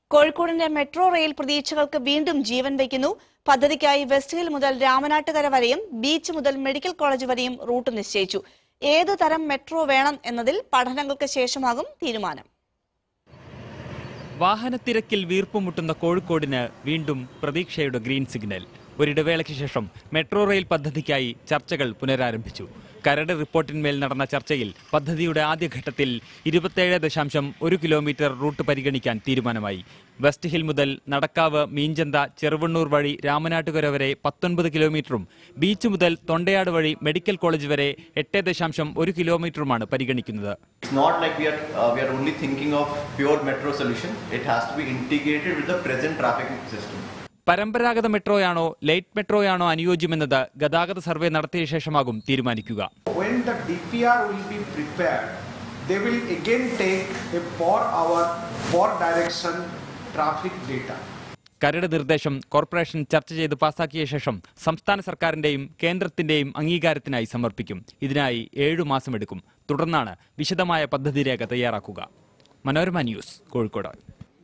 കോഴിക്കോടിന്റെ metro rail പ്രതീക്ഷകൾക്ക് വീണ്ടും ജീവൻ വയ്ക്കുന്നു പദ്ധതിക്കായി വെസ്റ്റ് ഹിൽ മുതൽ രാമനാട്ടുകര വരെയും ബീച്ച് മുതൽ മെഡിക്കൽ കോളേജ് വരെയും റൂട്ട് നിശ്ചയിച്ചു ഏതു തരം മെട്രോ വേണം എന്നതിൽ പഠനങ്ങൾക്ക് ശേഷമാകും തീരുമാനം വാഹനത്തിരക്കിൽ വീർപ്പുമുട്ടുന്ന കോഴിക്കോടിന് വീണ്ടും പ്രതീക്ഷയുടെ ഗ്രീൻ സിഗ്നൽ ഒരിടവേളയ്ക്ക് ശേഷം മെട്രോ റെയിൽ പദ്ധതിക്കായി ചർച്ചകൾ പുനരാരംഭിച്ചു കരട് റിപ്പോർട്ടിന്മേൽ നടന്ന ചർച്ചയിൽ പദ്ധതിയുടെ ആദ്യഘട്ടത്തിൽ ഇരുപത്തേഴ് ദശാംശം ഒരു കിലോമീറ്റർ റൂട്ട് പരിഗണിക്കാൻ തീരുമാനമായി വെസ്റ്റ് ഹിൽ മുതൽ നടക്കാവ് മീഞ്ചന്ത ചെറുവണ്ണൂർ വഴി രാമനാട്ടുകര വരെ പത്തൊൻപത് കിലോമീറ്ററും ബീച്ച് മുതൽ തൊണ്ടയാട് വഴി മെഡിക്കൽ കോളേജ് വരെ എട്ട് ദശാംശം ഒരു കിലോമീറ്ററുമാണ് പരിഗണിക്കുന്നത് It's not like we are uh, we are only thinking of pure metro solution. It has to be integrated with the present traffic system. പരമ്പരാഗത മെട്രോയാണോ ലൈറ്റ് മെട്രോയാണോ അനുയോജ്യമെന്നത് ഗതാഗത സർവേ നടത്തിയ ശേഷമാകും തീരുമാനിക്കുക when the DPR will be prepared, they will again take a per hour, per direction traffic data. കരട് നിർദ്ദേശം corporation ചർച്ച ചെയ്ത് പാസാക്കിയ ശേഷം സംസ്ഥാന സർക്കാരിന്റെയും കേന്ദ്രത്തിന്റെയും അംഗീകാരത്തിനായി സമർപ്പിക്കും ഇതിനായി ഏഴു മാസമെടുക്കും തുടർന്നാണ് വിശദമായ പദ്ധതി രേഖ തയ്യാറാക്കുക മനോരമ ന്യൂസ് കോഴിക്കോട്